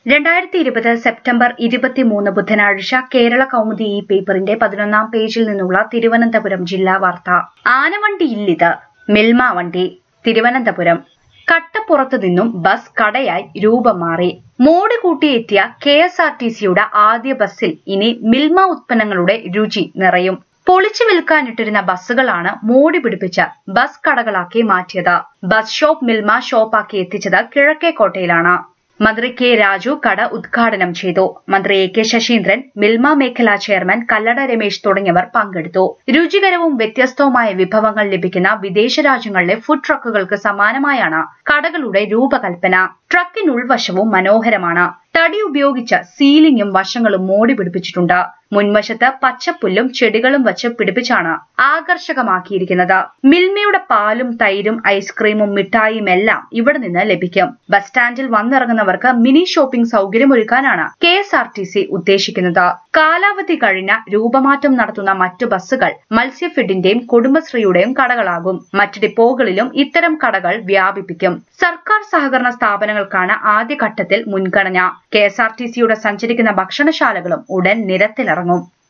രണ്ടായിരത്തി ഇരുപത് സെപ്റ്റംബർ ഇരുപത്തിമൂന്ന് ബുധനാഴ്ച കേരള കൗമുദി ഈ പേപ്പറിന്റെ പതിനൊന്നാം പേജിൽ നിന്നുള്ള തിരുവനന്തപുരം ജില്ലാ വാർത്ത ആനവണ്ടിയില്ലിത് മിൽമ വണ്ടി തിരുവനന്തപുരം കട്ടപ്പുറത്തു നിന്നും ബസ് കടയായി രൂപം മാറി മോട് കൂട്ടിയെത്തിയ കെ എസ് ആർ ടി സിയുടെ ആദ്യ ബസ്സിൽ ഇനി മിൽമ ഉത്പന്നങ്ങളുടെ രുചി നിറയും പൊളിച്ചു വിൽക്കാനിട്ടിരുന്ന ബസ്സുകളാണ് മോടി പിടിപ്പിച്ച ബസ് കടകളാക്കി മാറ്റിയത് ബസ് ഷോപ്പ് മിൽമ ഷോപ്പാക്കി എത്തിച്ചത് കിഴക്കേക്കോട്ടയിലാണ് മന്ത്രി കെ രാജു കട ഉദ്ഘാടനം ചെയ്തു മന്ത്രി എ കെ ശശീന്ദ്രൻ മിൽമ മേഖലാ ചെയർമാൻ കല്ലട രമേശ് തുടങ്ങിയവർ പങ്കെടുത്തു രുചികരവും വ്യത്യസ്തവുമായ വിഭവങ്ങൾ ലഭിക്കുന്ന വിദേശ രാജ്യങ്ങളിലെ ഫുഡ് ട്രക്കുകൾക്ക് സമാനമായാണ് കടകളുടെ രൂപകൽപ്പന ട്രക്കിനുൾവശവും മനോഹരമാണ് തടി ഉപയോഗിച്ച് സീലിംഗും വശങ്ങളും മോടി പിടിപ്പിച്ചിട്ടുണ്ട് മുൻവശത്ത് പച്ചപ്പുല്ലും ചെടികളും വച്ച് പിടിപ്പിച്ചാണ് ആകർഷകമാക്കിയിരിക്കുന്നത് മിൽമയുടെ പാലും തൈരും ഐസ്ക്രീമും മിഠായിയും എല്ലാം ഇവിടെ നിന്ന് ലഭിക്കും ബസ് സ്റ്റാൻഡിൽ വന്നിറങ്ങുന്നവർക്ക് മിനി ഷോപ്പിംഗ് സൗകര്യമൊരുക്കാനാണ് K S R T C ഉദ്ദേശിക്കുന്നത് കാലാവധി കഴിഞ്ഞ രൂപമാറ്റം നടത്തുന്ന മറ്റു ബസ്സുകൾ മത്സ്യഫെഡിന്റെയും കുടുംബശ്രീയുടെയും കടകളാകും മറ്റ് ഡിപ്പോകളിലും ഇത്തരം കടകൾ വ്യാപിപ്പിക്കും സർക്കാർ സഹകരണ സ്ഥാപനങ്ങൾക്കാണ് ആദ്യഘട്ടത്തിൽ മുൻഗണന കെ എസ് ആർ ടി സിയുടെ സഞ്ചരിക്കുന്ന ഭക്ഷണശാലകളും ഉടൻ നിരത്തിലിറങ്ങും